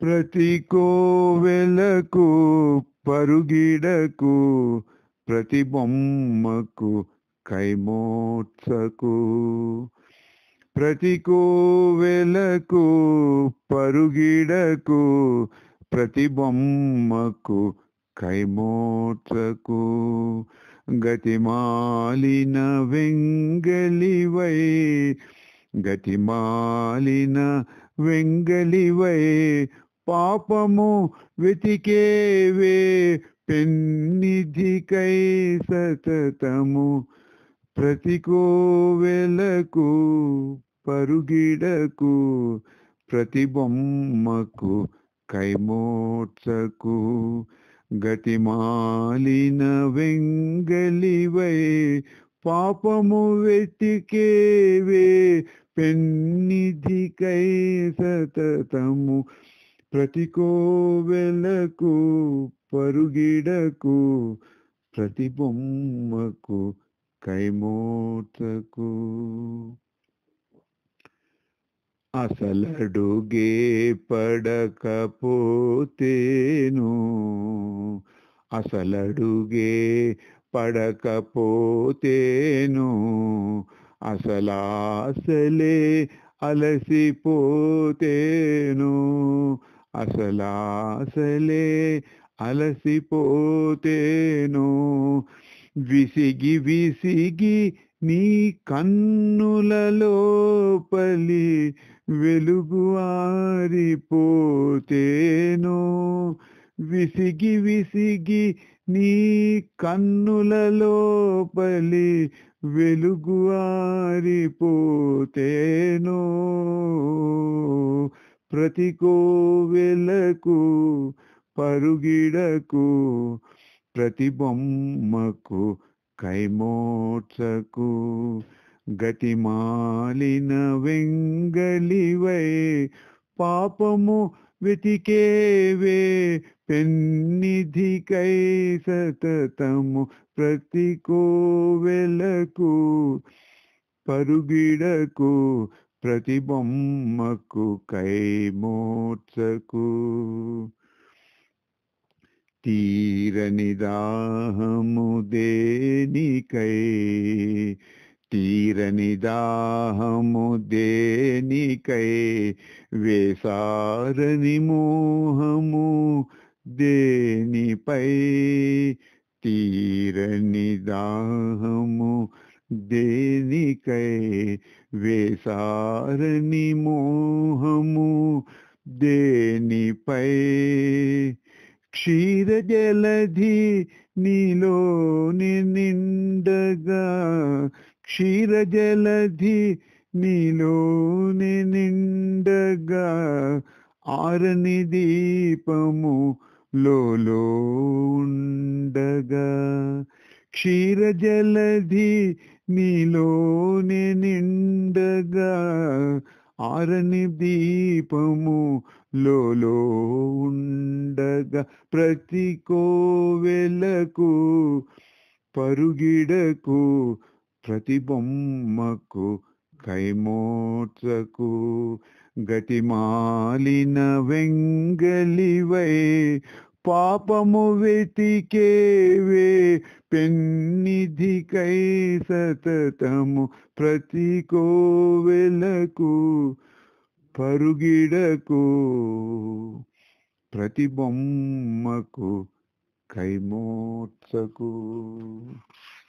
ప్రతి కోవెలకు పరుగిడకు ప్రతి బొమ్మకు కైమోత్సకు ప్రతి కోవెలకు పరుగిడకు ప్రతి బొమ్మకు కైమోత్సకు గతిమాలిన వెంగలివై గతిమాలిన వెంగలివై పాపము వెతికేవే పెన్నిధికై సతతము ప్రతి కోవెలకు పరుగిడకు ప్రతి బొమ్మకు కైమోత్సకు గతిమాలిన వెంగలివై పాపము వెతికేవే పెన్నిధికై సతతము ప్రతి కోవెలకు పరుగిడకు ప్రతి బొమ్మకు కైమోతకు అసలడుగే పడకపోతేను అసలడుగే పడకపోతేను అసలాసలే అలసిపోతేను అసలాసలే అలసిపోతేను విసిగి విసిగి నీ కన్నులలోపలి వెలుగు ఆరిపోతేను విసిగి విసిగి నీ కన్నులలోపలి వెలుగు ఆరిపోతేను ప్రతి కోవెలకు పరుగిడకు ప్రతి బొమ్మకు కైమోత్సకు గతిమాలిన వెంగలివై పాపము వెతికేవే పెన్నిధికై సతతము ప్రతి కోవెలకు పరుగిడకు ప్రతి బొమ్మకు కైమోత్సకు తీరని దాహము దేనికై తీరని దాహము దేనికై వేసారని మోహము దేనిపై తీరని దాహము దేనికై వేసారని మోహము దేనిపై క్షీరజలధి నీలోని నిండగా క్షీరజలధి నీలోని నిండగా ఆరని దీపము లోలో ఉండగా క్షీరజలధి నీలోని నిండగా ఆరని దీపము లోలో ఉండగా ప్రతి కోవెలకు పరుగిడకు ప్రతి బొమ్మకు కైమోత్సకు గతిమాలిన వెంగలివై పాపము వెతికేవే పెన్నిధికై సతతము ప్రతి కోవెలకు పరుగిడకు ప్రతి బొమ్మకు కైమోత్సకు